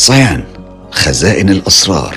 صيان خزائن الأسرار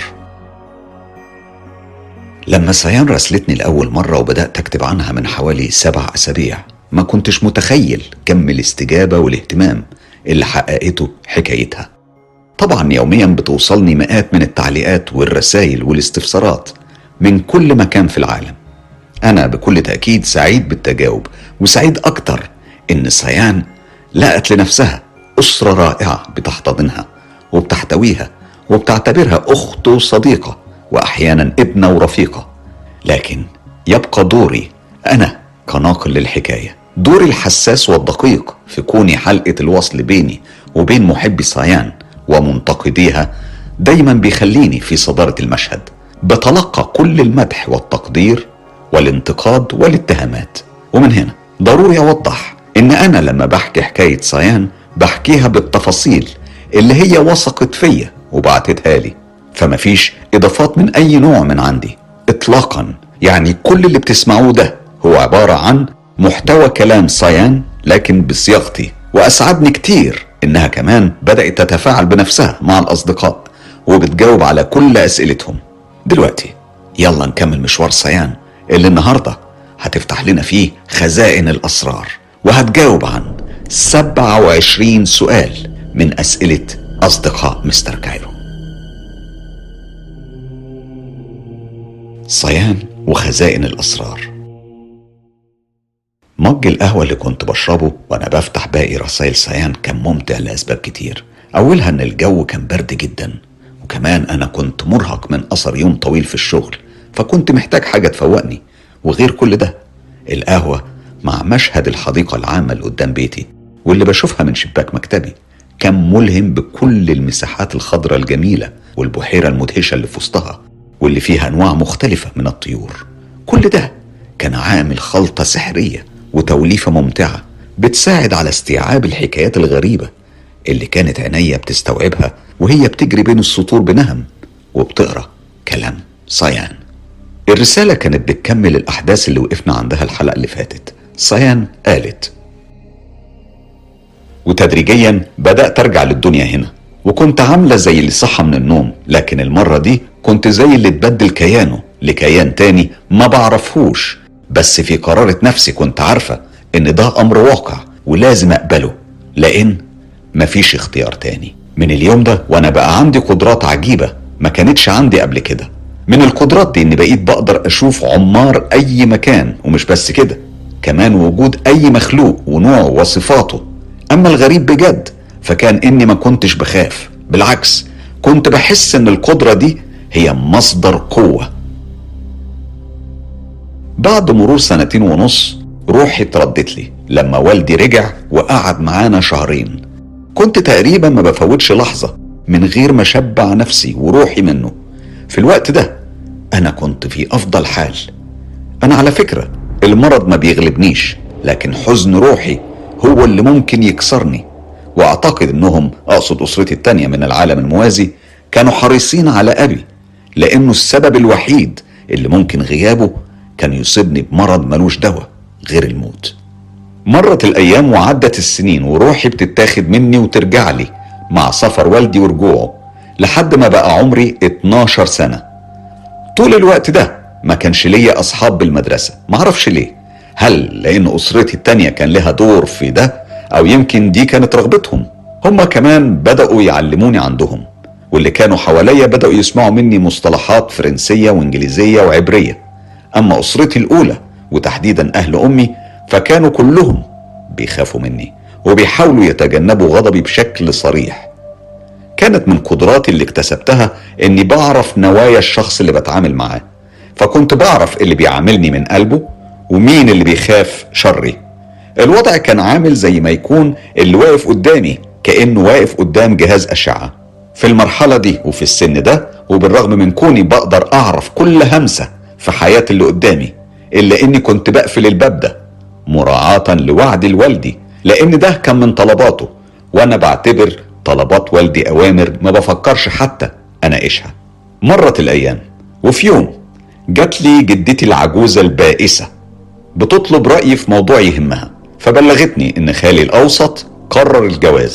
لما صيان راسلتني لأول مرة وبدأت أكتب عنها من حوالي سبع أسابيع ما كنتش متخيل كم الاستجابة والاهتمام اللي حققته حكايتها طبعا يوميا بتوصلني مئات من التعليقات والرسائل والاستفسارات من كل مكان في العالم أنا بكل تأكيد سعيد بالتجاوب وسعيد أكتر إن صيان لقت لنفسها أسرة رائعة بتحتضنها وبتحتويها وبتعتبرها أخت وصديقة وأحيانا ابنة ورفيقة لكن يبقى دوري أنا كناقل للحكاية دوري الحساس والدقيق في كوني حلقة الوصل بيني وبين محبي صيان ومنتقديها دايما بيخليني في صدارة المشهد بتلقى كل المدح والتقدير والانتقاد والاتهامات ومن هنا ضروري اوضح ان انا لما بحكي حكايه صيان بحكيها بالتفاصيل اللي هي وثقت فيا وبعتتها لي فمفيش اضافات من اي نوع من عندي اطلاقا يعني كل اللي بتسمعوه ده هو عباره عن محتوى كلام صيان لكن بصياغتي واسعدني كتير انها كمان بدات تتفاعل بنفسها مع الاصدقاء وبتجاوب على كل اسئلتهم دلوقتي يلا نكمل مشوار صيان اللي النهارده هتفتح لنا فيه خزائن الاسرار وهتجاوب عن 27 سؤال من اسئله اصدقاء مستر كايرو صيان وخزائن الاسرار مج القهوة اللي كنت بشربه وأنا بفتح باقي رسائل صيان كان ممتع لأسباب كتير أولها إن الجو كان برد جدا وكمان أنا كنت مرهق من أثر يوم طويل في الشغل فكنت محتاج حاجة تفوقني وغير كل ده القهوة مع مشهد الحديقة العامة اللي قدام بيتي واللي بشوفها من شباك مكتبي كان ملهم بكل المساحات الخضراء الجميلة والبحيرة المدهشة اللي في وسطها واللي فيها أنواع مختلفة من الطيور كل ده كان عامل خلطة سحرية وتوليفة ممتعة بتساعد على استيعاب الحكايات الغريبة اللي كانت عينيا بتستوعبها وهي بتجري بين السطور بنهم وبتقرا كلام صيان الرسالة كانت بتكمل الأحداث اللي وقفنا عندها الحلقة اللي فاتت صيان قالت وتدريجيا بدأت أرجع للدنيا هنا وكنت عاملة زي اللي صحى من النوم لكن المرة دي كنت زي اللي اتبدل كيانه لكيان تاني ما بعرفهوش بس في قرارة نفسي كنت عارفة إن ده أمر واقع ولازم أقبله لأن مفيش اختيار تاني من اليوم ده وأنا بقى عندي قدرات عجيبة ما كانتش عندي قبل كده من القدرات دي إني بقيت بقدر أشوف عمار أي مكان ومش بس كده كمان وجود أي مخلوق ونوعه وصفاته أما الغريب بجد فكان إني ما كنتش بخاف بالعكس كنت بحس إن القدرة دي هي مصدر قوة بعد مرور سنتين ونص روحي اتردت لي لما والدي رجع وقعد معانا شهرين كنت تقريبا ما بفوتش لحظة من غير ما اشبع نفسي وروحي منه في الوقت ده انا كنت في افضل حال انا على فكرة المرض ما بيغلبنيش لكن حزن روحي هو اللي ممكن يكسرني واعتقد انهم اقصد اسرتي التانية من العالم الموازي كانوا حريصين على ابي لانه السبب الوحيد اللي ممكن غيابه كان يصيبني بمرض ملوش دواء غير الموت مرت الايام وعدت السنين وروحي بتتاخد مني وترجع لي مع سفر والدي ورجوعه لحد ما بقى عمري 12 سنه طول الوقت ده ما كانش ليا اصحاب بالمدرسه معرفش ليه هل لان اسرتي التانية كان لها دور في ده او يمكن دي كانت رغبتهم هما كمان بدأوا يعلموني عندهم واللي كانوا حواليا بدأوا يسمعوا مني مصطلحات فرنسية وانجليزية وعبرية اما اسرتي الاولى وتحديدا اهل امي فكانوا كلهم بيخافوا مني وبيحاولوا يتجنبوا غضبي بشكل صريح كانت من قدراتي اللي اكتسبتها اني بعرف نوايا الشخص اللي بتعامل معاه فكنت بعرف اللي بيعاملني من قلبه ومين اللي بيخاف شري الوضع كان عامل زي ما يكون اللي واقف قدامي كانه واقف قدام جهاز اشعه في المرحله دي وفي السن ده وبالرغم من كوني بقدر اعرف كل همسه في حياه اللي قدامي الا اني كنت بقفل الباب ده مراعاه لوعد الوالدي لان ده كان من طلباته وانا بعتبر طلبات والدي اوامر ما بفكرش حتى اناقشها مرت الايام وفي يوم جات لي جدتي العجوزه البائسه بتطلب رايي في موضوع يهمها فبلغتني ان خالي الاوسط قرر الجواز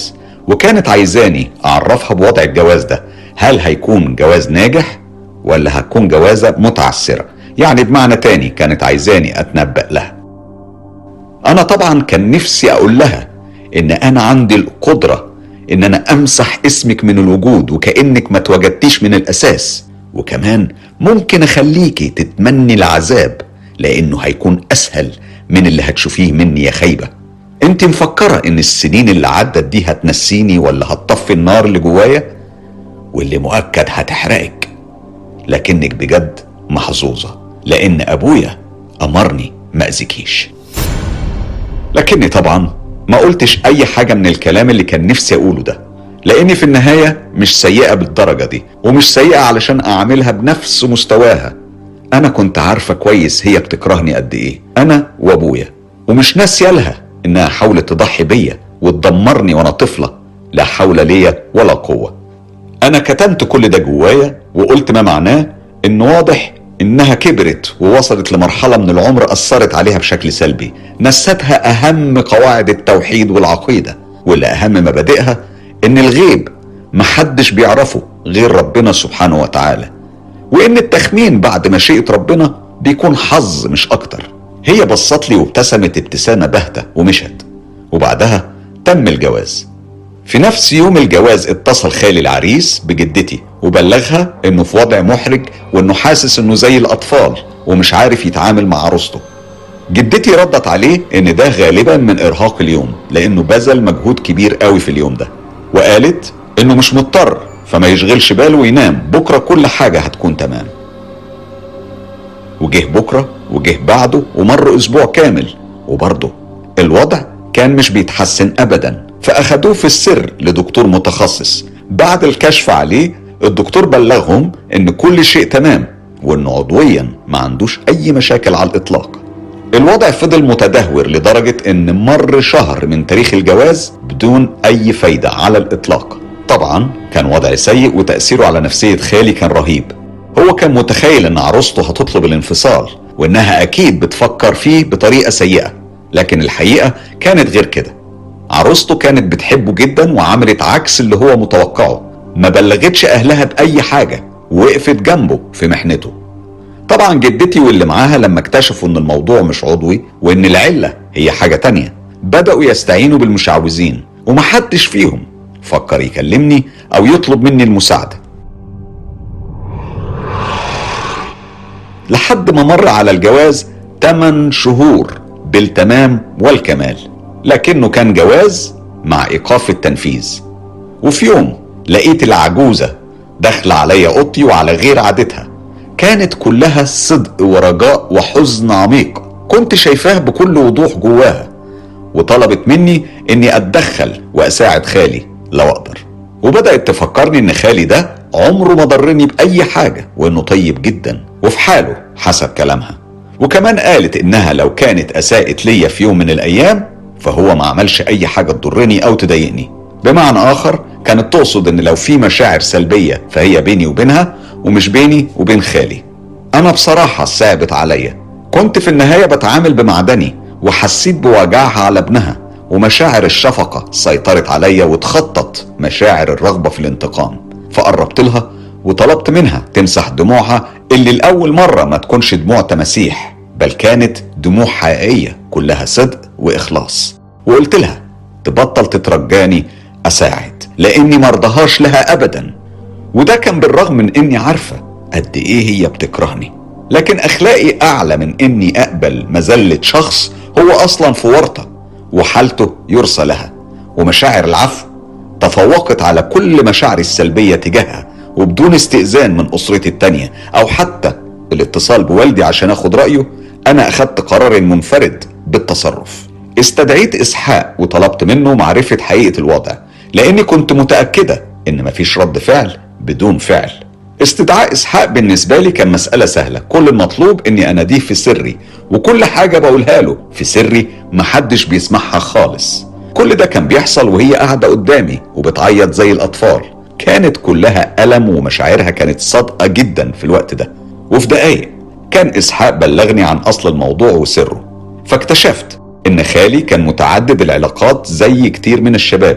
وكانت عايزاني اعرفها بوضع الجواز ده هل هيكون جواز ناجح ولا هتكون جوازة متعسرة يعني بمعنى تاني كانت عايزاني اتنبأ لها انا طبعا كان نفسي اقول لها ان انا عندي القدرة ان انا امسح اسمك من الوجود وكأنك ما توجدتيش من الاساس وكمان ممكن اخليكي تتمني العذاب لانه هيكون اسهل من اللي هتشوفيه مني يا خيبة انت مفكرة ان السنين اللي عدت دي هتنسيني ولا هتطفي النار اللي جوايا واللي مؤكد هتحرقك لكنك بجد محظوظة لان ابويا امرني ما اذيكيش لكني طبعا ما قلتش اي حاجة من الكلام اللي كان نفسي اقوله ده لاني في النهاية مش سيئة بالدرجة دي ومش سيئة علشان اعملها بنفس مستواها انا كنت عارفة كويس هي بتكرهني قد ايه انا وابويا ومش ناسية لها انها حاولت تضحي بيا وتدمرني وانا طفلة لا حول ليا ولا قوة انا كتمت كل ده جوايا وقلت ما معناه ان واضح انها كبرت ووصلت لمرحلة من العمر اثرت عليها بشكل سلبي نستها اهم قواعد التوحيد والعقيدة واللي اهم مبادئها ان الغيب محدش بيعرفه غير ربنا سبحانه وتعالى وان التخمين بعد مشيئة ربنا بيكون حظ مش اكتر هي بصت لي وابتسمت ابتسامة باهتة ومشت وبعدها تم الجواز في نفس يوم الجواز اتصل خالي العريس بجدتي وبلغها انه في وضع محرج وانه حاسس انه زي الاطفال ومش عارف يتعامل مع عروسته جدتي ردت عليه ان ده غالبا من ارهاق اليوم لانه بذل مجهود كبير قوي في اليوم ده وقالت انه مش مضطر فما يشغلش باله وينام بكره كل حاجه هتكون تمام وجه بكره وجه بعده ومر اسبوع كامل وبرضه الوضع كان مش بيتحسن ابدا فاخدوه في السر لدكتور متخصص بعد الكشف عليه الدكتور بلغهم ان كل شيء تمام وانه عضويا ما عندوش اي مشاكل على الاطلاق الوضع فضل متدهور لدرجة ان مر شهر من تاريخ الجواز بدون اي فايدة على الاطلاق طبعا كان وضع سيء وتأثيره على نفسية خالي كان رهيب هو كان متخيل ان عروسته هتطلب الانفصال وانها اكيد بتفكر فيه بطريقة سيئة لكن الحقيقة كانت غير كده عروسته كانت بتحبه جدا وعملت عكس اللي هو متوقعه ما بلغتش اهلها باي حاجة وقفت جنبه في محنته طبعا جدتي واللي معاها لما اكتشفوا ان الموضوع مش عضوي وان العلة هي حاجة تانية بدأوا يستعينوا بالمشعوذين ومحدش فيهم فكر يكلمني او يطلب مني المساعدة لحد ما مر على الجواز 8 شهور بالتمام والكمال لكنه كان جواز مع ايقاف التنفيذ وفي يوم لقيت العجوزة داخلة عليا اوضتي وعلى غير عادتها كانت كلها صدق ورجاء وحزن عميق كنت شايفاه بكل وضوح جواها وطلبت مني اني اتدخل واساعد خالي لو اقدر وبدأت تفكرني ان خالي ده عمره ما ضرني بأي حاجة وانه طيب جدا وفي حاله حسب كلامها وكمان قالت انها لو كانت اساءت ليا في يوم من الايام فهو ما عملش اي حاجة تضرني او تضايقني بمعنى اخر كانت تقصد ان لو في مشاعر سلبية فهي بيني وبينها ومش بيني وبين خالي انا بصراحة صعبت عليا كنت في النهاية بتعامل بمعدني وحسيت بوجعها على ابنها ومشاعر الشفقة سيطرت عليا وتخطط مشاعر الرغبة في الانتقام فقربت لها وطلبت منها تمسح دموعها اللي لأول مرة ما تكونش دموع تماسيح بل كانت دموع حقيقية كلها صدق وإخلاص وقلت لها تبطل تترجاني أساعد لأني مرضهاش لها أبدا وده كان بالرغم من إني عارفة قد إيه هي بتكرهني لكن أخلاقي أعلى من إني أقبل مذلة شخص هو أصلا في ورطة وحالته يرثى لها ومشاعر العفو تفوقت على كل مشاعري السلبية تجاهها وبدون استئذان من أسرتي التانية أو حتى الاتصال بوالدي عشان أخد رأيه أنا أخدت قرار منفرد بالتصرف استدعيت إسحاق وطلبت منه معرفة حقيقة الوضع لأني كنت متأكدة إن مفيش رد فعل بدون فعل استدعاء إسحاق بالنسبة لي كان مسألة سهلة كل المطلوب إني أناديه في سري وكل حاجة بقولها له في سري محدش بيسمعها خالص كل ده كان بيحصل وهي قاعدة قدامي وبتعيط زي الأطفال كانت كلها ألم ومشاعرها كانت صادقة جدا في الوقت ده وفي دقايق كان إسحاق بلغني عن أصل الموضوع وسره فاكتشفت إن خالي كان متعدد العلاقات زي كتير من الشباب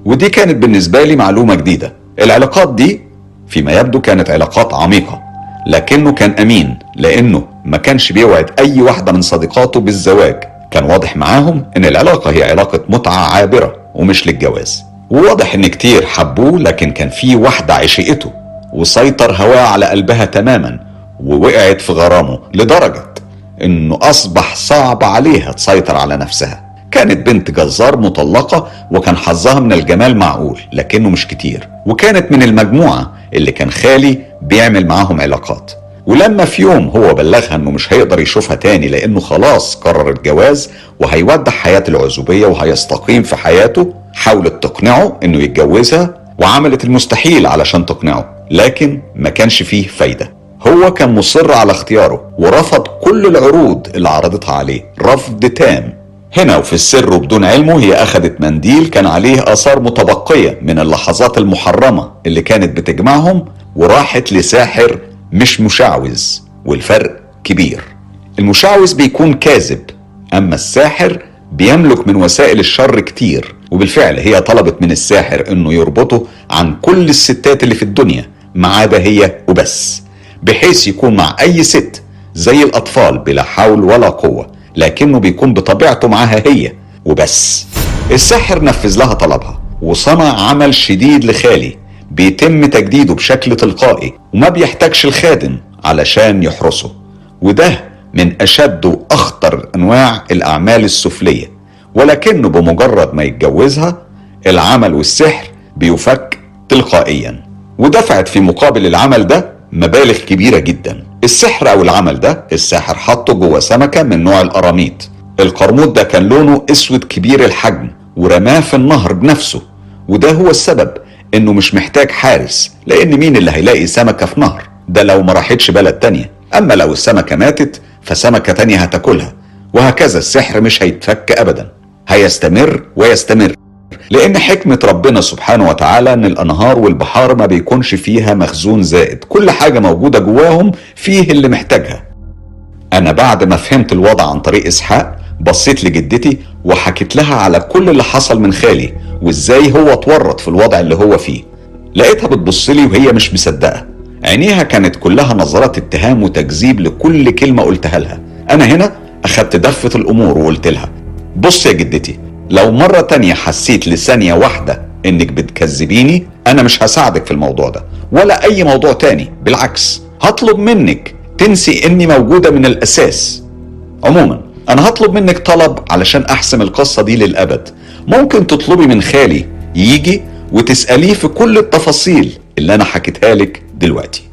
ودي كانت بالنسبة لي معلومة جديدة العلاقات دي فيما يبدو كانت علاقات عميقة لكنه كان أمين لأنه ما كانش بيوعد أي واحدة من صديقاته بالزواج كان واضح معاهم إن العلاقة هي علاقة متعة عابرة ومش للجواز وواضح إن كتير حبوه لكن كان في واحدة عشقته وسيطر هواه على قلبها تماما ووقعت في غرامه لدرجة إنه أصبح صعب عليها تسيطر على نفسها كانت بنت جزار مطلقة وكان حظها من الجمال معقول لكنه مش كتير وكانت من المجموعة اللي كان خالي بيعمل معاهم علاقات ولما في يوم هو بلغها انه مش هيقدر يشوفها تاني لانه خلاص قرر الجواز وهيودع حياة العزوبية وهيستقيم في حياته حاولت تقنعه انه يتجوزها وعملت المستحيل علشان تقنعه لكن ما كانش فيه فايدة هو كان مصر على اختياره ورفض كل العروض اللي عرضتها عليه رفض تام هنا وفي السر وبدون علمه هي أخذت منديل كان عليه آثار متبقية من اللحظات المحرمة اللي كانت بتجمعهم وراحت لساحر مش مشعوذ والفرق كبير المشعوذ بيكون كاذب أما الساحر بيملك من وسائل الشر كتير وبالفعل هي طلبت من الساحر انه يربطه عن كل الستات اللي في الدنيا ما عدا هي وبس بحيث يكون مع اي ست زي الاطفال بلا حول ولا قوه لكنه بيكون بطبيعته معاها هي وبس الساحر نفذ لها طلبها وصنع عمل شديد لخالي بيتم تجديده بشكل تلقائي وما بيحتاجش الخادم علشان يحرسه وده من اشد واخطر انواع الاعمال السفليه ولكنه بمجرد ما يتجوزها العمل والسحر بيفك تلقائيا ودفعت في مقابل العمل ده مبالغ كبيره جدا السحر او العمل ده الساحر حطه جوه سمكه من نوع القراميط القرموط ده كان لونه اسود كبير الحجم ورماه في النهر بنفسه وده هو السبب انه مش محتاج حارس لان مين اللي هيلاقي سمكه في نهر ده لو ما راحتش بلد تانية اما لو السمكه ماتت فسمكه تانية هتاكلها وهكذا السحر مش هيتفك ابدا هيستمر ويستمر لان حكمة ربنا سبحانه وتعالى ان الانهار والبحار ما بيكونش فيها مخزون زائد كل حاجة موجودة جواهم فيه اللي محتاجها انا بعد ما فهمت الوضع عن طريق اسحاق بصيت لجدتي وحكيت لها على كل اللي حصل من خالي وازاي هو اتورط في الوضع اللي هو فيه لقيتها بتبص لي وهي مش مصدقه عينيها كانت كلها نظرات اتهام وتكذيب لكل كلمه قلتها لها انا هنا اخدت دفه الامور وقلت لها بص يا جدتي لو مرة تانية حسيت لثانية واحدة انك بتكذبيني انا مش هساعدك في الموضوع ده ولا اي موضوع تاني بالعكس هطلب منك تنسي اني موجودة من الاساس عموما انا هطلب منك طلب علشان احسم القصة دي للابد ممكن تطلبي من خالي يجي وتسأليه في كل التفاصيل اللي انا حكيتها لك دلوقتي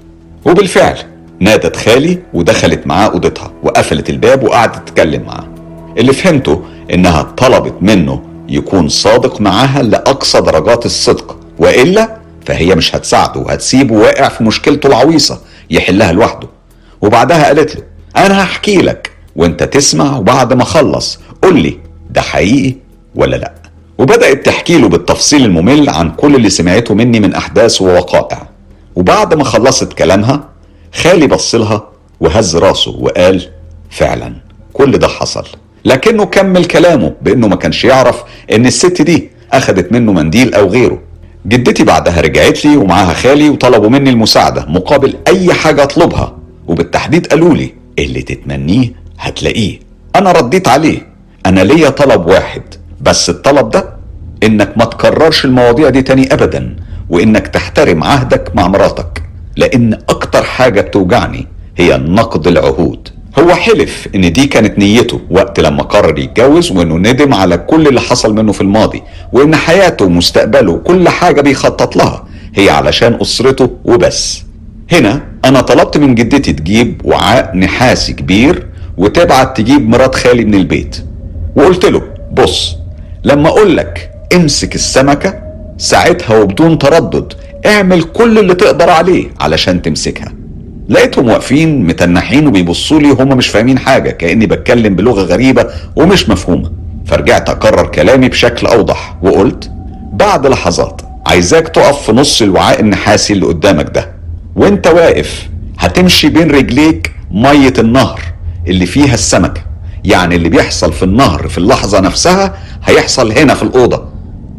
وبالفعل نادت خالي ودخلت معاه اوضتها وقفلت الباب وقعدت تتكلم معاه اللي فهمته انها طلبت منه يكون صادق معاها لاقصى درجات الصدق والا فهي مش هتساعده وهتسيبه واقع في مشكلته العويصه يحلها لوحده وبعدها قالت له انا هحكي لك وانت تسمع وبعد ما اخلص قول لي ده حقيقي ولا لا وبدات تحكي له بالتفصيل الممل عن كل اللي سمعته مني من احداث ووقائع وبعد ما خلصت كلامها خالي بص لها وهز راسه وقال فعلا كل ده حصل لكنه كمل كلامه بانه ما كانش يعرف ان الست دي اخدت منه منديل او غيره جدتي بعدها رجعت لي ومعاها خالي وطلبوا مني المساعدة مقابل أي حاجة أطلبها وبالتحديد قالوا لي اللي تتمنيه هتلاقيه أنا رديت عليه أنا ليا طلب واحد بس الطلب ده إنك ما تكررش المواضيع دي تاني أبدا وإنك تحترم عهدك مع مراتك لأن أكتر حاجة بتوجعني هي نقض العهود هو حلف ان دي كانت نيته وقت لما قرر يتجوز وانه ندم على كل اللي حصل منه في الماضي وان حياته ومستقبله وكل حاجه بيخطط لها هي علشان اسرته وبس هنا انا طلبت من جدتي تجيب وعاء نحاسي كبير وتبعت تجيب مرات خالي من البيت وقلت له بص لما اقول لك امسك السمكه ساعتها وبدون تردد اعمل كل اللي تقدر عليه علشان تمسكها لقيتهم واقفين متنحين وبيبصوا لي وهم مش فاهمين حاجه كاني بتكلم بلغه غريبه ومش مفهومه فرجعت اكرر كلامي بشكل اوضح وقلت بعد لحظات عايزاك تقف في نص الوعاء النحاسي اللي قدامك ده وانت واقف هتمشي بين رجليك ميه النهر اللي فيها السمكه يعني اللي بيحصل في النهر في اللحظه نفسها هيحصل هنا في الاوضه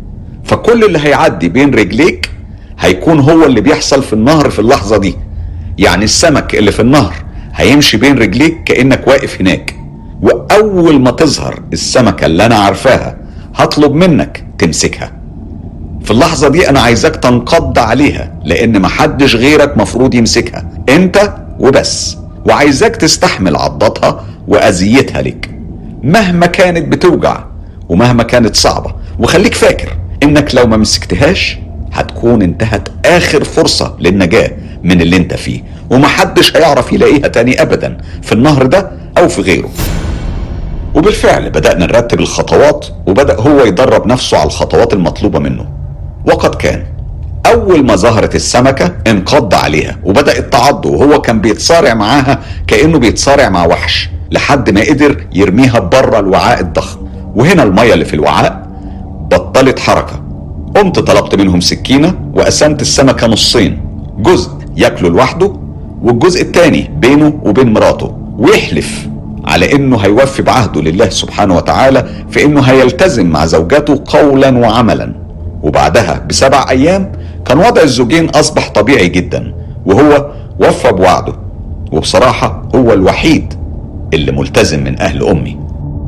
فكل اللي هيعدي بين رجليك هيكون هو اللي بيحصل في النهر في اللحظة دي يعني السمك اللي في النهر هيمشي بين رجليك كأنك واقف هناك وأول ما تظهر السمكة اللي أنا عارفاها هطلب منك تمسكها في اللحظة دي أنا عايزك تنقض عليها لأن محدش غيرك مفروض يمسكها أنت وبس وعايزاك تستحمل عضتها وأذيتها لك مهما كانت بتوجع ومهما كانت صعبة وخليك فاكر إنك لو ما مسكتهاش هتكون انتهت آخر فرصة للنجاة من اللي انت فيه ومحدش هيعرف يلاقيها تاني أبدا في النهر ده أو في غيره وبالفعل بدأنا نرتب الخطوات وبدأ هو يدرب نفسه على الخطوات المطلوبة منه وقد كان أول ما ظهرت السمكة انقض عليها وبدأ التعض وهو كان بيتصارع معاها كأنه بيتصارع مع وحش لحد ما قدر يرميها بره الوعاء الضخم وهنا المية اللي في الوعاء بطلت حركة قمت طلبت منهم سكينة وقسمت السمكة نصين جزء ياكله لوحده والجزء التاني بينه وبين مراته ويحلف على انه هيوفي بعهده لله سبحانه وتعالى في انه هيلتزم مع زوجته قولا وعملا وبعدها بسبع ايام كان وضع الزوجين اصبح طبيعي جدا وهو وفى بوعده وبصراحة هو الوحيد اللي ملتزم من اهل امي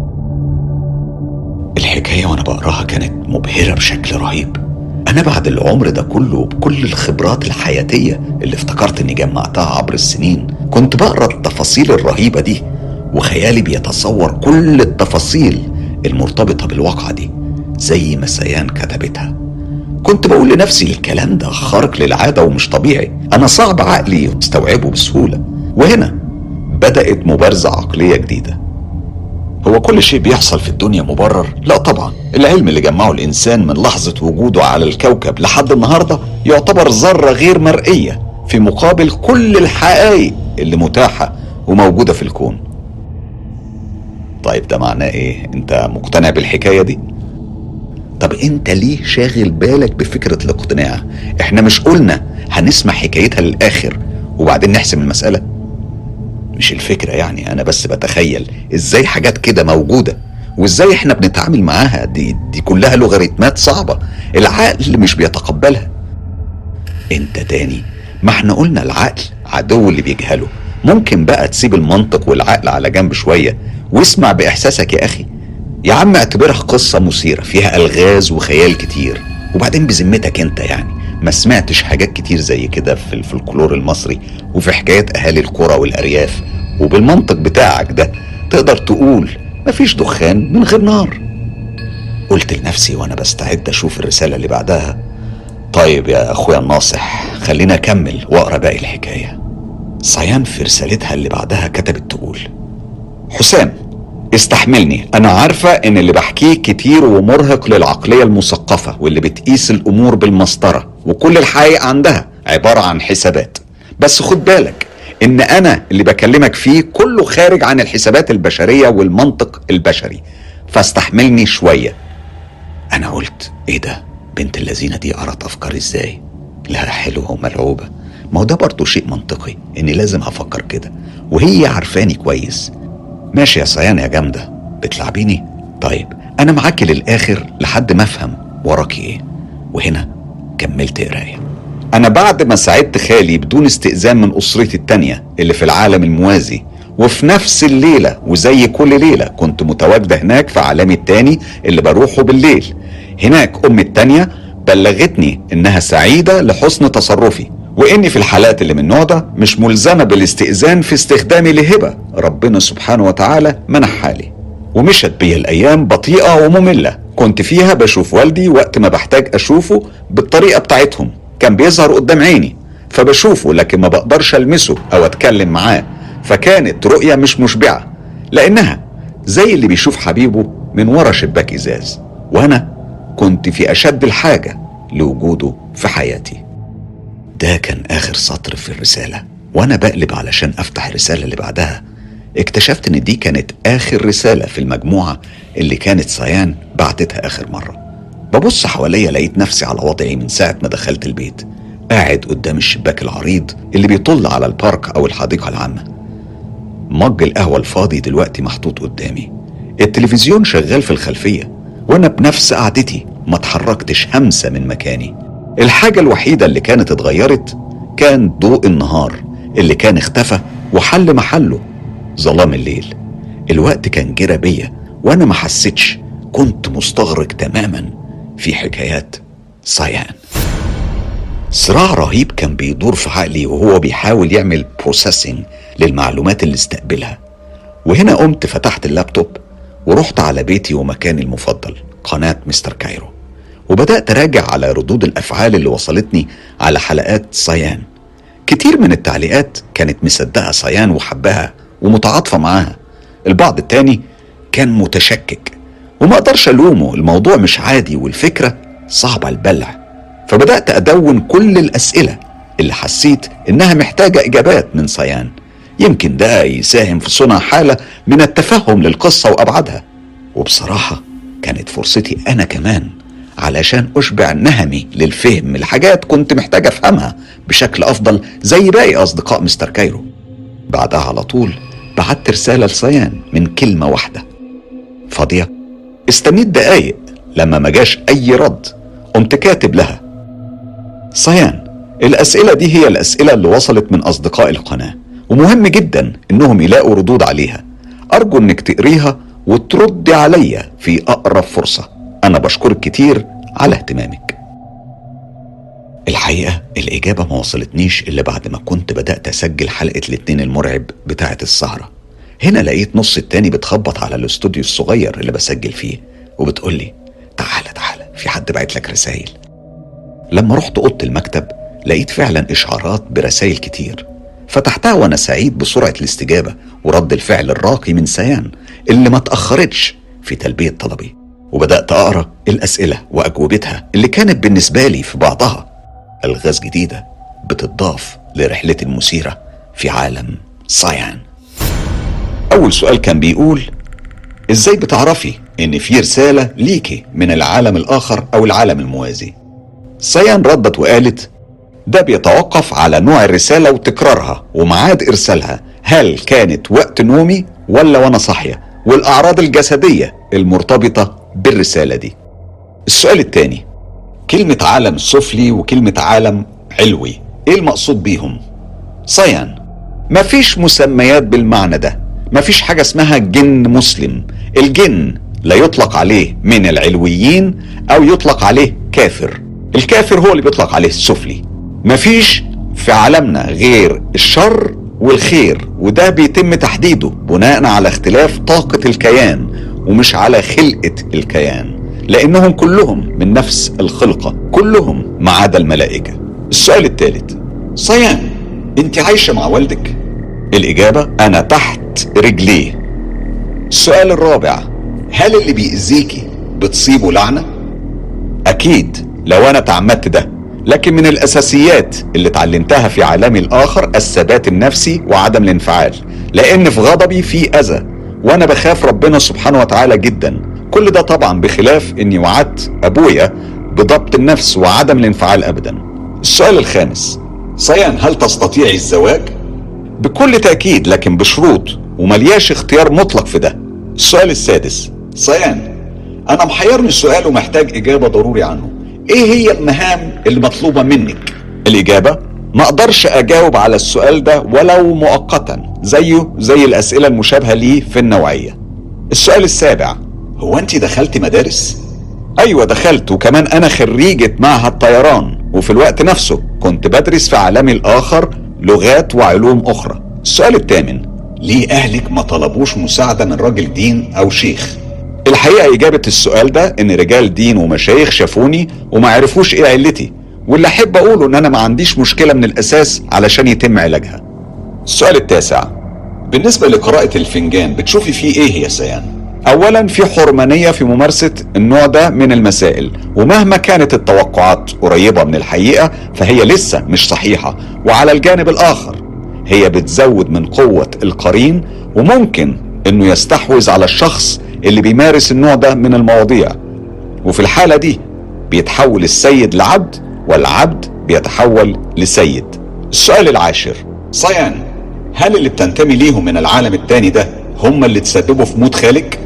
الحكاية وانا بقراها كانت مبهرة بشكل رهيب انا بعد العمر ده كله بكل الخبرات الحياتية اللي افتكرت اني جمعتها عبر السنين كنت بقرا التفاصيل الرهيبة دي وخيالي بيتصور كل التفاصيل المرتبطة بالواقعة دي زي ما سيان كتبتها كنت بقول لنفسي الكلام ده خارق للعادة ومش طبيعي أنا صعب عقلي يستوعبه بسهولة وهنا بدأت مبارزة عقلية جديدة هو كل شيء بيحصل في الدنيا مبرر؟ لا طبعا العلم اللي جمعه الإنسان من لحظة وجوده على الكوكب لحد النهاردة يعتبر ذرة غير مرئية في مقابل كل الحقائق اللي متاحة وموجودة في الكون طيب ده معناه ايه انت مقتنع بالحكاية دي طب انت ليه شاغل بالك بفكرة الاقتناع احنا مش قلنا هنسمع حكايتها للاخر وبعدين نحسم المسألة مش الفكرة يعني انا بس بتخيل ازاي حاجات كده موجودة وازاي احنا بنتعامل معاها دي, دي كلها لوغاريتمات صعبة العقل مش بيتقبلها انت تاني ما احنا قلنا العقل عدو اللي بيجهله ممكن بقى تسيب المنطق والعقل على جنب شوية واسمع بإحساسك يا أخي يا عم اعتبرها قصة مثيرة فيها ألغاز وخيال كتير وبعدين بذمتك انت يعني ما سمعتش حاجات كتير زي كده في الفلكلور المصري وفي حكايات أهالي القرى والأرياف وبالمنطق بتاعك ده تقدر تقول مفيش دخان من غير نار قلت لنفسي وانا بستعد اشوف الرسالة اللي بعدها طيب يا اخويا الناصح خلينا اكمل واقرا باقي الحكايه صيان في رسالتها اللي بعدها كتبت تقول حسام استحملني انا عارفة ان اللي بحكيه كتير ومرهق للعقلية المثقفة واللي بتقيس الامور بالمسطرة وكل الحقائق عندها عبارة عن حسابات بس خد بالك ان انا اللي بكلمك فيه كله خارج عن الحسابات البشرية والمنطق البشري فاستحملني شوية انا قلت ايه ده بنت اللذينة دي قرت افكار ازاي لا حلوة وملعوبة ما هو ده برضه شيء منطقي اني لازم افكر كده وهي عارفاني كويس ماشي يا صيان يا جامدة بتلعبيني طيب انا معاكي للاخر لحد ما افهم وراكي ايه وهنا كملت قرايه انا بعد ما ساعدت خالي بدون استئذان من اسرتي التانية اللي في العالم الموازي وفي نفس الليلة وزي كل ليلة كنت متواجدة هناك في عالمي التاني اللي بروحه بالليل هناك أمي التانية بلغتني إنها سعيدة لحسن تصرفي وإني في الحالات اللي من النوع ده مش ملزمة بالاستئذان في استخدامي لهبة ربنا سبحانه وتعالى منحها لي ومشت بيا الأيام بطيئة ومملة كنت فيها بشوف والدي وقت ما بحتاج أشوفه بالطريقة بتاعتهم كان بيظهر قدام عيني فبشوفه لكن ما بقدرش ألمسه أو أتكلم معاه فكانت رؤية مش مشبعة لأنها زي اللي بيشوف حبيبه من ورا شباك إزاز وأنا كنت في أشد الحاجة لوجوده في حياتي ده كان آخر سطر في الرسالة وأنا بقلب علشان أفتح الرسالة اللي بعدها اكتشفت إن دي كانت آخر رسالة في المجموعة اللي كانت صيان بعتتها آخر مرة ببص حواليا لقيت نفسي على وضعي من ساعة ما دخلت البيت قاعد قدام الشباك العريض اللي بيطل على البارك أو الحديقة العامة مج القهوة الفاضي دلوقتي محطوط قدامي التلفزيون شغال في الخلفية وانا بنفس قعدتي ما اتحركتش همسة من مكاني الحاجة الوحيدة اللي كانت اتغيرت كان ضوء النهار اللي كان اختفى وحل محله ظلام الليل الوقت كان جرى بيا وانا ما حسيتش كنت مستغرق تماما في حكايات صيان صراع رهيب كان بيدور في عقلي وهو بيحاول يعمل بروسيسنج للمعلومات اللي استقبلها وهنا قمت فتحت اللابتوب ورحت على بيتي ومكاني المفضل قناة مستر كايرو وبدأت أراجع على ردود الأفعال اللي وصلتني على حلقات صيان كتير من التعليقات كانت مصدقة صيان وحبها ومتعاطفة معاها البعض التاني كان متشكك وما اقدرش الومه الموضوع مش عادي والفكرة صعبة البلع فبدأت أدون كل الأسئلة اللي حسيت إنها محتاجة إجابات من صيان يمكن ده يساهم في صنع حالة من التفهم للقصة وأبعادها وبصراحة كانت فرصتي أنا كمان علشان أشبع نهمي للفهم الحاجات كنت محتاج أفهمها بشكل أفضل زي باقي أصدقاء مستر كايرو بعدها على طول بعت رسالة لصيان من كلمة واحدة فاضية استنيت دقايق لما ما جاش أي رد قمت كاتب لها صيان الأسئلة دي هي الأسئلة اللي وصلت من أصدقاء القناة ومهم جدا إنهم يلاقوا ردود عليها أرجو إنك تقريها وتردي عليا في أقرب فرصة أنا بشكرك كتير على اهتمامك الحقيقة الإجابة ما وصلتنيش إلا بعد ما كنت بدأت أسجل حلقة الاتنين المرعب بتاعة السهرة هنا لقيت نص التاني بتخبط على الاستوديو الصغير اللي بسجل فيه وبتقولي تعالى تعالى في حد بعت لك رسايل لما رحت اوضه المكتب لقيت فعلا اشعارات برسائل كتير فتحتها وانا سعيد بسرعه الاستجابه ورد الفعل الراقي من سيان اللي ما تاخرتش في تلبيه طلبي وبدات اقرا الاسئله واجوبتها اللي كانت بالنسبه لي في بعضها الغاز جديده بتضاف لرحلتي المثيره في عالم سايان اول سؤال كان بيقول ازاي بتعرفي ان في رساله ليكي من العالم الاخر او العالم الموازي سيان ردت وقالت ده بيتوقف على نوع الرسالة وتكرارها ومعاد إرسالها هل كانت وقت نومي ولا وأنا صاحية والأعراض الجسدية المرتبطة بالرسالة دي السؤال الثاني كلمة عالم سفلي وكلمة عالم علوي ايه المقصود بيهم صيان مفيش مسميات بالمعنى ده مفيش حاجة اسمها جن مسلم الجن لا يطلق عليه من العلويين او يطلق عليه كافر الكافر هو اللي بيطلق عليه السفلي مفيش في عالمنا غير الشر والخير وده بيتم تحديده بناء على اختلاف طاقة الكيان ومش على خلقة الكيان لأنهم كلهم من نفس الخلقة كلهم ما عدا الملائكة السؤال الثالث صيان انت عايشة مع والدك الإجابة أنا تحت رجليه السؤال الرابع هل اللي بيأذيكي بتصيبه لعنة؟ أكيد لو أنا تعمدت ده لكن من الأساسيات اللي اتعلمتها في عالمي الآخر الثبات النفسي وعدم الانفعال لأن في غضبي في أذى وأنا بخاف ربنا سبحانه وتعالى جدا كل ده طبعا بخلاف إني وعدت أبويا بضبط النفس وعدم الانفعال أبدا السؤال الخامس صيان هل تستطيعي الزواج؟ بكل تأكيد لكن بشروط وملياش اختيار مطلق في ده السؤال السادس صيان أنا محيرني السؤال ومحتاج إجابة ضروري عنه إيه هي المهام اللي مطلوبة منك؟ الإجابة ما أقدرش أجاوب على السؤال ده ولو مؤقتا زيه زي الأسئلة المشابهة ليه في النوعية السؤال السابع هو أنت دخلت مدارس؟ أيوة دخلت وكمان أنا خريجة معهد طيران وفي الوقت نفسه كنت بدرس في عالمي الآخر لغات وعلوم أخرى السؤال الثامن ليه أهلك ما طلبوش مساعدة من راجل دين أو شيخ الحقيقة إجابة السؤال ده إن رجال دين ومشايخ شافوني وما عرفوش إيه علتي واللي أحب أقوله إن أنا ما عنديش مشكلة من الأساس علشان يتم علاجها السؤال التاسع بالنسبة لقراءة الفنجان بتشوفي فيه إيه يا سيان؟ أولا في حرمانية في ممارسة النوع ده من المسائل ومهما كانت التوقعات قريبة من الحقيقة فهي لسه مش صحيحة وعلى الجانب الآخر هي بتزود من قوة القرين وممكن انه يستحوذ على الشخص اللي بيمارس النوع ده من المواضيع وفي الحالة دي بيتحول السيد لعبد والعبد بيتحول لسيد السؤال العاشر صيان هل اللي بتنتمي ليهم من العالم التاني ده هم اللي تسببوا في موت خالك؟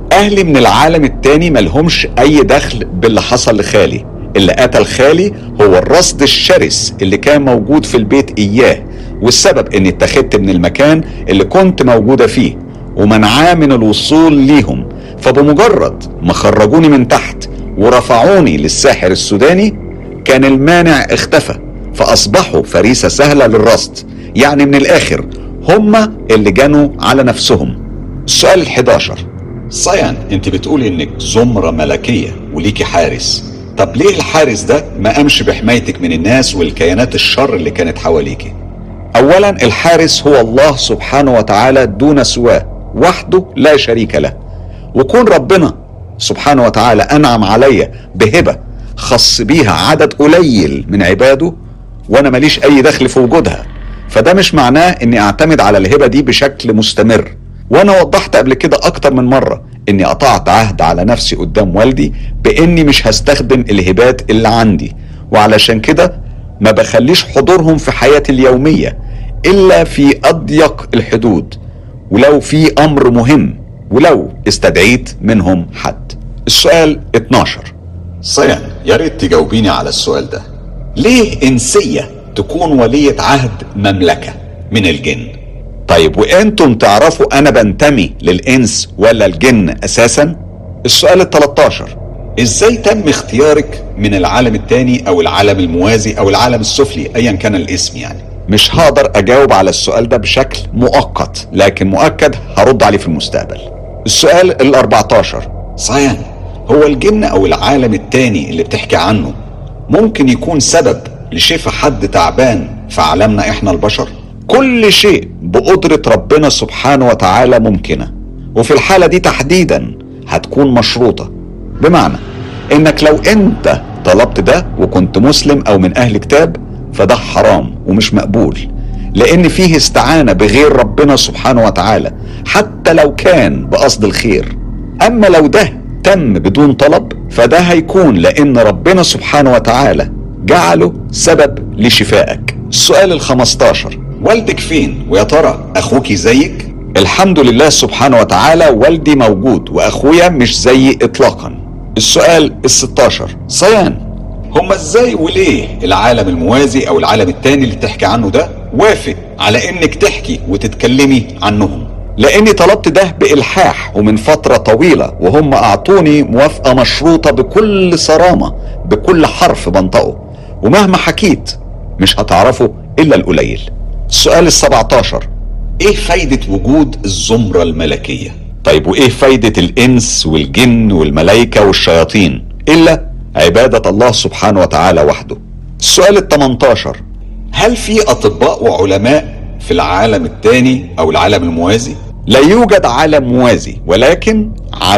اهلي من العالم التاني ملهمش اي دخل باللي حصل لخالي اللي قتل خالي هو الرصد الشرس اللي كان موجود في البيت اياه والسبب اني اتخذت من المكان اللي كنت موجودة فيه ومنعاه من الوصول ليهم فبمجرد ما خرجوني من تحت ورفعوني للساحر السوداني كان المانع اختفى فاصبحوا فريسة سهلة للرصد يعني من الاخر هما اللي جنوا على نفسهم السؤال الحداشر صيان انت بتقولي انك زمرة ملكية وليكي حارس طب ليه الحارس ده ما قامش بحمايتك من الناس والكيانات الشر اللي كانت حواليكي اولا الحارس هو الله سبحانه وتعالى دون سواه وحده لا شريك له وكون ربنا سبحانه وتعالى انعم عليا بهبه خص بيها عدد قليل من عباده وانا ماليش اي دخل في وجودها فده مش معناه اني اعتمد على الهبه دي بشكل مستمر وانا وضحت قبل كده اكتر من مره اني قطعت عهد على نفسي قدام والدي باني مش هستخدم الهبات اللي عندي وعلشان كده ما بخليش حضورهم في حياتي اليوميه الا في اضيق الحدود ولو في امر مهم ولو استدعيت منهم حد السؤال 12 صيان يا ريت تجاوبيني على السؤال ده ليه انسيه تكون وليه عهد مملكه من الجن طيب وانتم تعرفوا انا بنتمي للانس ولا الجن اساسا السؤال ال 13 ازاي تم اختيارك من العالم التاني او العالم الموازي او العالم السفلي ايا كان الاسم يعني مش هقدر اجاوب على السؤال ده بشكل مؤقت لكن مؤكد هرد عليه في المستقبل السؤال ال 14 صيان هو الجن او العالم التاني اللي بتحكي عنه ممكن يكون سبب لشفاء حد تعبان في عالمنا احنا البشر كل شيء بقدرة ربنا سبحانه وتعالى ممكنة وفي الحالة دي تحديدا هتكون مشروطة بمعنى انك لو انت طلبت ده وكنت مسلم او من اهل كتاب فده حرام ومش مقبول لان فيه استعانة بغير ربنا سبحانه وتعالى حتى لو كان بقصد الخير اما لو ده تم بدون طلب فده هيكون لان ربنا سبحانه وتعالى جعله سبب لشفائك السؤال الخمستاشر والدك فين ويا ترى اخوكي زيك الحمد لله سبحانه وتعالى والدي موجود واخويا مش زيي اطلاقا السؤال ال16 صيان هما ازاي وليه العالم الموازي او العالم التاني اللي تحكي عنه ده وافق على انك تحكي وتتكلمي عنهم لاني طلبت ده بالحاح ومن فترة طويلة وهم اعطوني موافقة مشروطة بكل صرامة بكل حرف بنطقه ومهما حكيت مش هتعرفوا الا القليل السؤال ال17 ايه فايدة وجود الزمرة الملكية طيب وايه فايدة الانس والجن والملائكة والشياطين الا عبادة الله سبحانه وتعالى وحده السؤال ال18 هل في اطباء وعلماء في العالم الثاني او العالم الموازي لا يوجد عالم موازي ولكن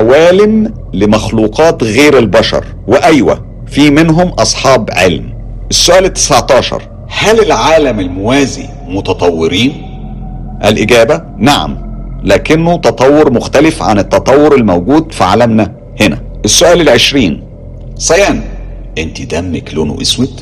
عوالم لمخلوقات غير البشر وايوه في منهم اصحاب علم السؤال ال 19 هل العالم الموازي متطورين الاجابه نعم لكنه تطور مختلف عن التطور الموجود في عالمنا هنا السؤال العشرين صيان انت دمك لونه اسود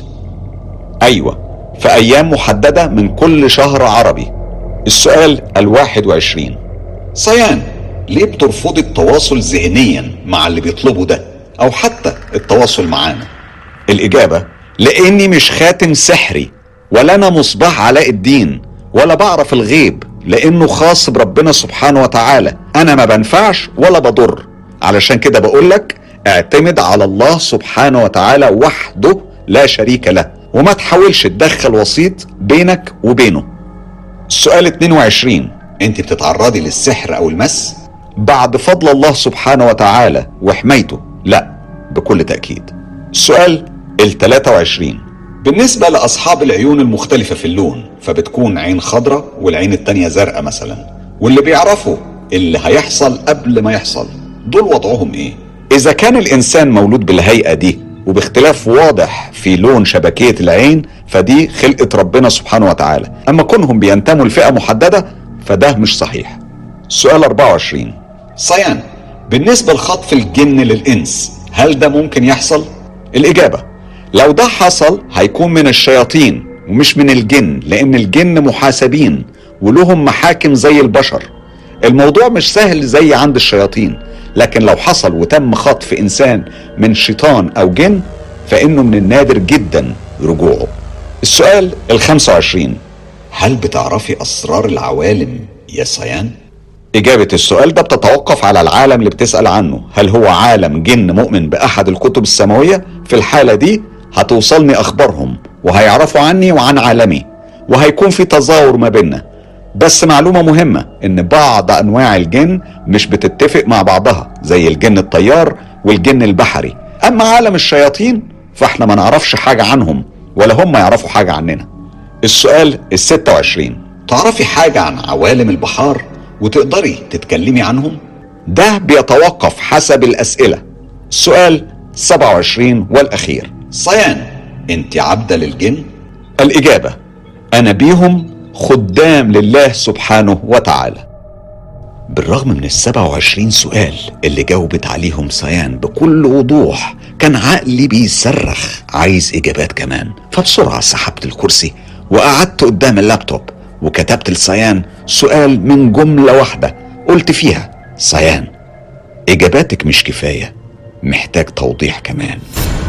ايوه في ايام محدده من كل شهر عربي السؤال الواحد وعشرين صيان ليه بترفضي التواصل ذهنيا مع اللي بيطلبه ده او حتى التواصل معانا الاجابه لاني مش خاتم سحري ولا انا مصباح علاء الدين ولا بعرف الغيب لانه خاص بربنا سبحانه وتعالى انا ما بنفعش ولا بضر علشان كده بقول لك اعتمد على الله سبحانه وتعالى وحده لا شريك له وما تحاولش تدخل وسيط بينك وبينه السؤال 22 انت بتتعرضي للسحر او المس بعد فضل الله سبحانه وتعالى وحمايته لا بكل تأكيد السؤال ال 23 بالنسبة لأصحاب العيون المختلفة في اللون فبتكون عين خضراء والعين التانية زرقاء مثلا واللي بيعرفوا اللي هيحصل قبل ما يحصل دول وضعهم ايه إذا كان الإنسان مولود بالهيئة دي وباختلاف واضح في لون شبكية العين فدي خلقة ربنا سبحانه وتعالى أما كونهم بينتموا لفئة محددة فده مش صحيح سؤال 24 صيان بالنسبة لخطف الجن للإنس هل ده ممكن يحصل؟ الإجابة لو ده حصل هيكون من الشياطين ومش من الجن لأن الجن محاسبين ولهم محاكم زي البشر الموضوع مش سهل زي عند الشياطين لكن لو حصل وتم خطف انسان من شيطان او جن فانه من النادر جدا رجوعه السؤال ال 25 هل بتعرفي اسرار العوالم يا سيان؟ إجابة السؤال ده بتتوقف على العالم اللي بتسأل عنه هل هو عالم جن مؤمن بأحد الكتب السماوية؟ في الحالة دي هتوصلني أخبارهم وهيعرفوا عني وعن عالمي وهيكون في تظاهر ما بيننا بس معلومة مهمة إن بعض أنواع الجن مش بتتفق مع بعضها زي الجن الطيار والجن البحري أما عالم الشياطين فإحنا ما نعرفش حاجة عنهم ولا هم يعرفوا حاجة عننا السؤال الستة وعشرين تعرفي حاجة عن عوالم البحار وتقدري تتكلمي عنهم؟ ده بيتوقف حسب الأسئلة السؤال 27 والأخير صيان أنت عبدة للجن؟ الإجابة أنا بيهم خدام لله سبحانه وتعالى بالرغم من السبع وعشرين سؤال اللي جاوبت عليهم صيان بكل وضوح كان عقلي بيصرخ عايز إجابات كمان فبسرعة سحبت الكرسي وقعدت قدام اللابتوب وكتبت لصيان سؤال من جملة واحدة قلت فيها صيان إجاباتك مش كفاية محتاج توضيح كمان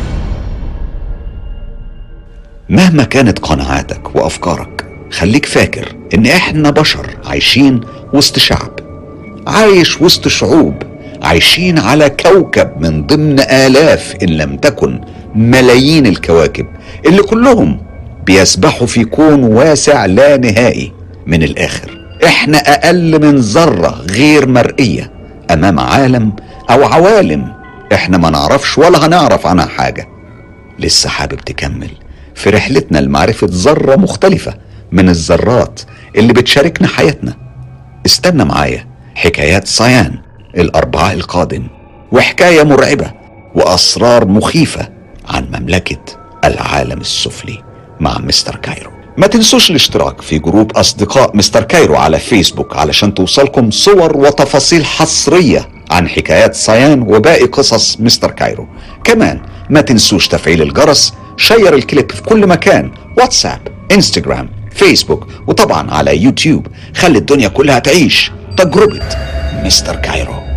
مهما كانت قناعاتك وأفكارك خليك فاكر إن إحنا بشر عايشين وسط شعب عايش وسط شعوب عايشين على كوكب من ضمن آلاف إن لم تكن ملايين الكواكب اللي كلهم بيسبحوا في كون واسع لا نهائي من الآخر احنا أقل من ذرة غير مرئية أمام عالم أو عوالم احنا ما نعرفش ولا هنعرف عنها حاجة لسه حابب تكمل في رحلتنا لمعرفة ذرة مختلفة من الذرات اللي بتشاركنا حياتنا استنى معايا حكايات صيان الأربعاء القادم وحكاية مرعبة وأسرار مخيفة عن مملكة العالم السفلي مع مستر كايرو ما تنسوش الاشتراك في جروب أصدقاء مستر كايرو على فيسبوك علشان توصلكم صور وتفاصيل حصرية عن حكايات صيان وباقي قصص مستر كايرو كمان ما تنسوش تفعيل الجرس شير الكليب في كل مكان واتساب انستجرام فيسبوك وطبعا على يوتيوب خلي الدنيا كلها تعيش تجربة مستر كايرو